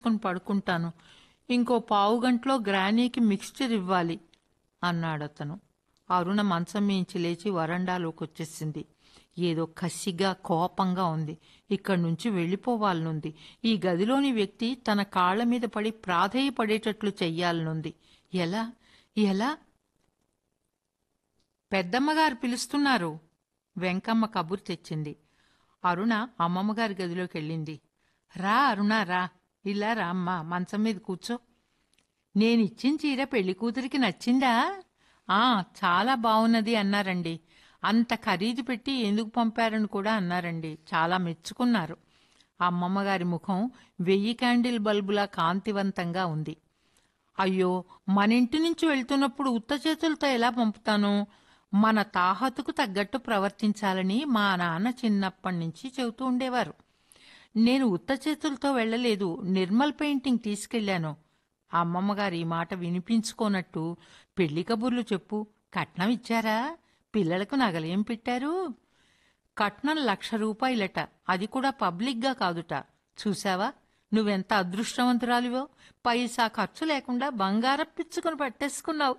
కొని పడుకుంటాను ఇంకో పావు గంటలో గ్రానీకి మిక్స్చర్ ఇవ్వాలి అన్నాడతను అరుణ మంచం మించి లేచి వరండాలోకి వచ్చేసింది ఏదో కసిగా కోపంగా ఉంది ఇక్కడి నుంచి వెళ్ళిపోవాలనుంది ఈ గదిలోని వ్యక్తి తన కాళ్ల మీద పడి ప్రాధేయపడేటట్లు చెయ్యాలనుంది ఎలా ఎలా పెద్దమ్మగారు పిలుస్తున్నారు వెంకమ్మ కబురు తెచ్చింది అరుణ అమ్మమ్మగారి గదిలోకి వెళ్ళింది రా అరుణ రా ఇలా రా అమ్మా మంచం మీద కూర్చో నేనిచ్చిన చీర పెళ్లి కూతురికి నచ్చిందా ఆ చాలా బాగున్నది అన్నారండి అంత ఖరీదు పెట్టి ఎందుకు పంపారని కూడా అన్నారండి చాలా మెచ్చుకున్నారు అమ్మమ్మగారి ముఖం వెయ్యి క్యాండిల్ బల్బులా కాంతివంతంగా ఉంది అయ్యో మన ఇంటి నుంచి వెళ్తున్నప్పుడు ఉత్త చేతులతో ఎలా పంపుతాను మన తాహతుకు తగ్గట్టు ప్రవర్తించాలని మా నాన్న చిన్నప్పటి నుంచి చెబుతూ ఉండేవారు నేను ఉత్త చేతులతో వెళ్ళలేదు నిర్మల్ పెయింటింగ్ తీసుకెళ్లాను అమ్మమ్మగారు ఈ మాట వినిపించుకోనట్టు పెళ్లి కబుర్లు చెప్పు కట్నం ఇచ్చారా పిల్లలకు నగలేం పెట్టారు కట్నం లక్ష రూపాయలట అది కూడా పబ్లిక్గా కాదుట చూసావా నువ్వెంత అదృష్టవంతురాలివో పైసా ఖర్చు లేకుండా బంగారం పిచ్చుకొని పట్టేసుకున్నావు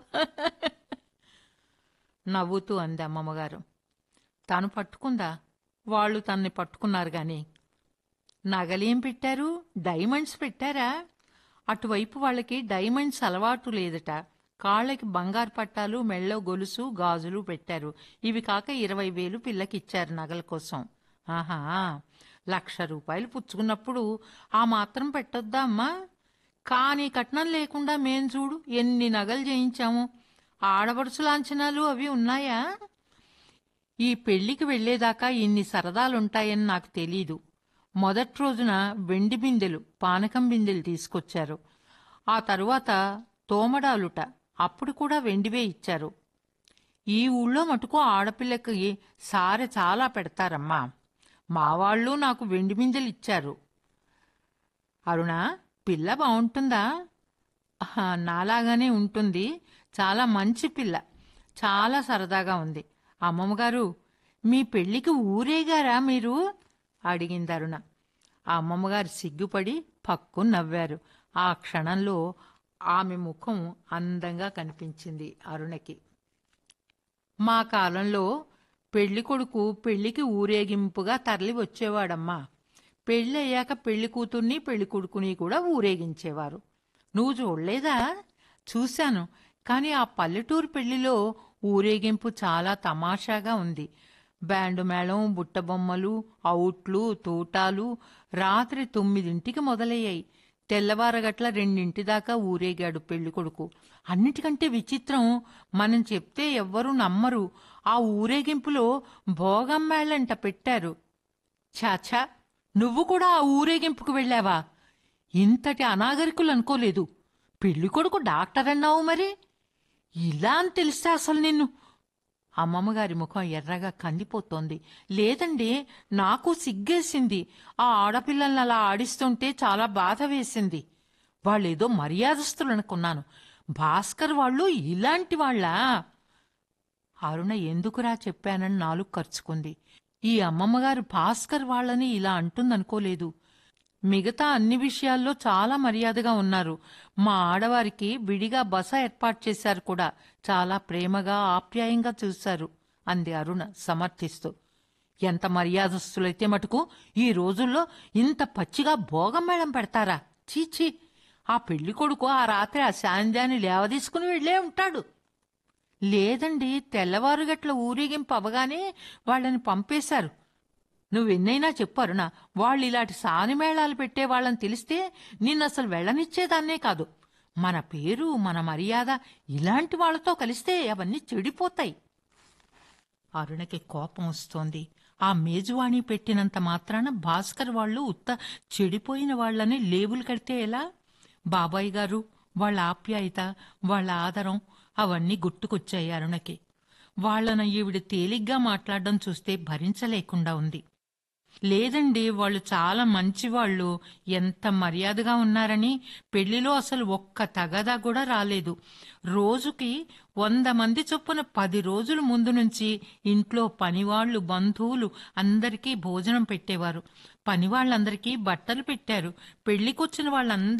నవ్వుతూ అంది అమ్మమ్మగారు తాను పట్టుకుందా వాళ్ళు తన్ని పట్టుకున్నారు గాని నగలేం పెట్టారు డైమండ్స్ పెట్టారా అటువైపు వాళ్ళకి డైమండ్స్ అలవాటు లేదట కాళ్ళకి బంగారు పట్టాలు మెళ్ళో గొలుసు గాజులు పెట్టారు ఇవి కాక ఇరవై వేలు పిల్లకిచ్చారు నగల కోసం ఆహా లక్ష రూపాయలు పుచ్చుకున్నప్పుడు ఆ మాత్రం పెట్టొద్దా అమ్మా కానీ కట్నం లేకుండా మేం చూడు ఎన్ని నగలు చేయించాము ఆడపడుచు లాంఛనాలు అవి ఉన్నాయా ఈ పెళ్లికి వెళ్లేదాకా ఇన్ని సరదాలుంటాయని నాకు తెలీదు మొదటి రోజున వెండి బిందెలు పానకం బిందెలు తీసుకొచ్చారు ఆ తరువాత తోమడాలుట అప్పుడు కూడా వెండివే ఇచ్చారు ఈ ఊళ్ళో మటుకు ఆడపిల్లకి సారె చాలా పెడతారమ్మా మా వాళ్ళు నాకు వెండి బిందెలు ఇచ్చారు అరుణ పిల్ల బాగుంటుందా ఆహా, నాలాగానే ఉంటుంది చాలా మంచి పిల్ల చాలా సరదాగా ఉంది అమ్మమ్మగారు మీ పెళ్లికి ఊరేగారా మీరు అడిగింది అరుణ ఆ అమ్మమ్మగారు సిగ్గుపడి పక్కు నవ్వారు ఆ క్షణంలో ఆమె ముఖం అందంగా కనిపించింది అరుణకి మా కాలంలో పెళ్లి కొడుకు పెళ్లికి ఊరేగింపుగా తరలి వచ్చేవాడమ్మా పెళ్ళి అయ్యాక పెళ్లి కూతుర్ని పెళ్లి కొడుకుని కూడా ఊరేగించేవారు నువ్వు చూడలేదా చూశాను కానీ ఆ పల్లెటూరు పెళ్లిలో ఊరేగింపు చాలా తమాషాగా ఉంది బ్యాండు మేళం బుట్టబొమ్మలు అవుట్లు తూటాలు రాత్రి తొమ్మిదింటికి మొదలయ్యాయి తెల్లవారగట్ల రెండింటి దాకా ఊరేగాడు పెళ్ళికొడుకు అన్నిటికంటే విచిత్రం మనం చెప్తే ఎవ్వరూ నమ్మరు ఆ ఊరేగింపులో భోగం మేళంట పెట్టారు చాచా నువ్వు కూడా ఆ ఊరేగింపుకు వెళ్ళావా ఇంతటి అనాగరికులు అనుకోలేదు పెళ్ళికొడుకు డాక్టర్ అన్నావు మరి ఇలా అని తెలిస్తే అసలు నిన్ను అమ్మమ్మగారి ముఖం ఎర్రగా కందిపోతోంది లేదండి నాకు సిగ్గేసింది ఆ ఆడపిల్లల్ని అలా ఆడిస్తుంటే చాలా బాధ వేసింది వాళ్ళేదో మర్యాదస్తులు అనుకున్నాను భాస్కర్ వాళ్ళు ఇలాంటి వాళ్ళా అరుణ ఎందుకురా చెప్పానని నాలుగు ఖర్చుకుంది ఈ అమ్మమ్మగారు భాస్కర్ వాళ్ళని ఇలా అంటుందనుకోలేదు మిగతా అన్ని విషయాల్లో చాలా మర్యాదగా ఉన్నారు మా ఆడవారికి విడిగా బస ఏర్పాటు చేశారు కూడా చాలా ప్రేమగా ఆప్యాయంగా చూశారు అంది అరుణ సమర్థిస్తూ ఎంత మర్యాదస్తులైతే మటుకు ఈ రోజుల్లో ఇంత పచ్చిగా భోగం మేళం పెడతారా చీచీ ఆ పెళ్లి కొడుకు ఆ రాత్రి ఆ శాంజాన్ని లేవదీసుకుని వెళ్ళే ఉంటాడు లేదండి తెల్లవారుగట్ల ఊరేగింపు అవగానే వాళ్ళని పంపేశారు నువ్వెన్నైనా చెప్పరునా వాళ్ళు ఇలాంటి సానిమేళాలు పెట్టే వాళ్ళని తెలిస్తే నిన్ను అసలు వెళ్ళనిచ్చేదాన్నే కాదు మన పేరు మన మర్యాద ఇలాంటి వాళ్ళతో కలిస్తే అవన్నీ చెడిపోతాయి అరుణకి కోపం వస్తోంది ఆ మేజువాణి పెట్టినంత మాత్రాన భాస్కర్ వాళ్ళు ఉత్త చెడిపోయిన వాళ్ళని లేబుల్ కడితే ఎలా బాబాయ్ గారు వాళ్ళ ఆప్యాయత వాళ్ళ ఆదరం అవన్నీ గుర్తుకొచ్చాయి అరుణకి వాళ్ళను ఈవిడ తేలిగ్గా మాట్లాడడం చూస్తే భరించలేకుండా ఉంది లేదండి వాళ్ళు చాలా మంచివాళ్ళు ఎంత మర్యాదగా ఉన్నారని పెళ్లిలో అసలు ఒక్క తగదా కూడా రాలేదు రోజుకి వంద మంది చొప్పున పది రోజుల ముందు నుంచి ఇంట్లో పనివాళ్లు బంధువులు అందరికీ భోజనం పెట్టేవారు పనివాళ్ళందరికీ బట్టలు పెట్టారు పెళ్లికొచ్చిన వాళ్ళందరికీ